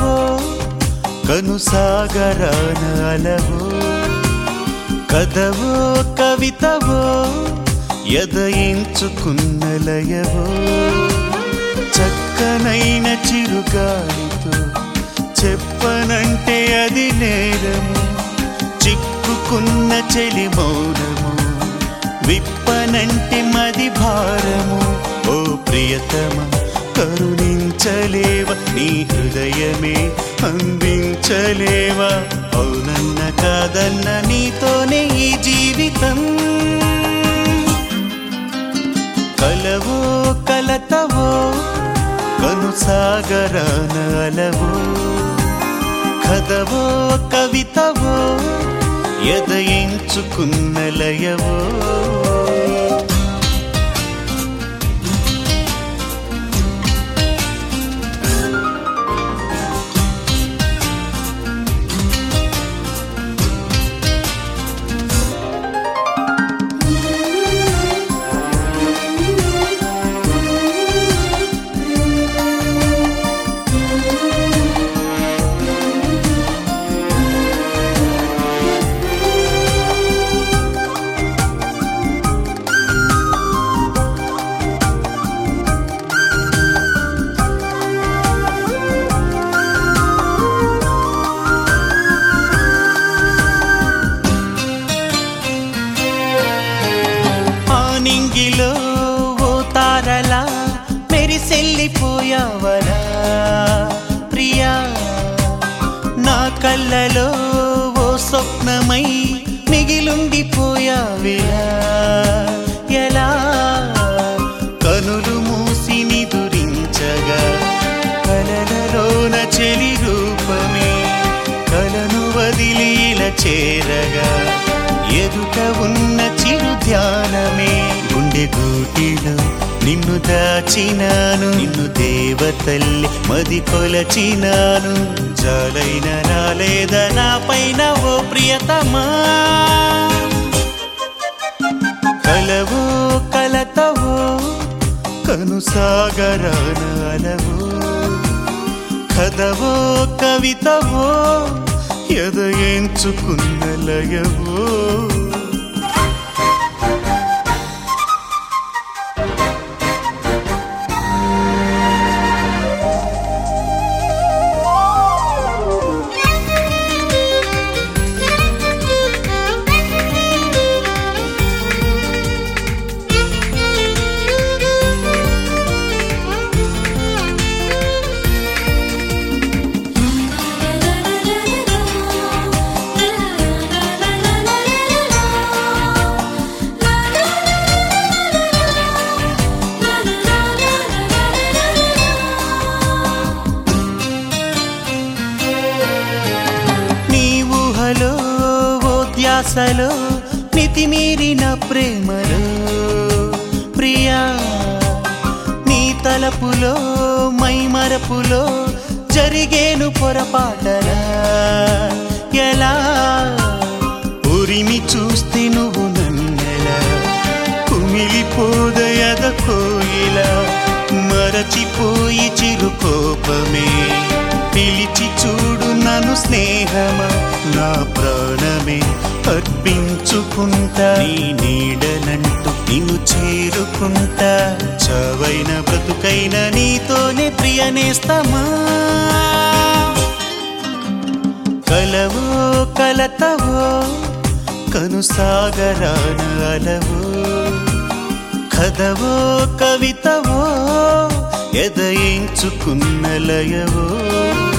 కనుసాగరాన అలవో కథవో కవితవో ఎదయించుకున్న లయవో చక్కనైన చిరుగాలితో చెప్పనంటే అది నేరము చిక్కుకున్న చెలి మౌనము విప్పనంటే మది భారము ఓ ప్రియతమ కరుణించలేవ నీ హృదయమే అందించలేవా అవునన్న కాదన్న నీతోనే ఈ జీవితం కలవో కలతవో కనుసాగరాన అలవో కథవో కవితవో ఎదయించుకున్న లయవో ఆనింగిలో ఓ తారలా మెరిసెల్లిపోయావరా ప్రియా నా కళ్ళలో ఓ స్వప్నమై మిగిలుండిపోయావిలా ఎలా కనులు మూసి నిదురించగా కలలలోన చెలి రూపమే కలను వదిలి ఇలా చేరగా ఎదుట ఉన్న చిరు ధ్యానమే గుండె గూటిలో నిన్ను దాచినాను నిన్ను దేవతల్లి మది కొలచినాను జాలైన రాలేద నా పైన ఓ ప్రియతమా కలవో కలతవో కనుసాగరాన అలవో కథవో కవితవో ఎదయించుకున్న లయవో నీ ఊహలో ఓ ధ్యాసలో మితిమీరిన ప్రేమలో ప్రియా నీ తలపులో మై మరపులో జరిగేను పొరపాటలా ఎలా ఉరిమి చూస్తే నువ్వు నన్నెలా కుమిలిపోదయద కోయిలా మరచిపోయి చిరు కోపమే పిలిచి చూడు నన్ను స్నేహమా నా ప్రాణమే అర్పించుకుంటా నీ నీడనంటూ నిన్ను చేరుకుంటా చవైన బ్రతుకైన నీతోనే ప్రియనేస్తమా కలవో కలతవో కనుసాగరాన అలవో కథవో కవితవో ఎదయించుకున్న లయవో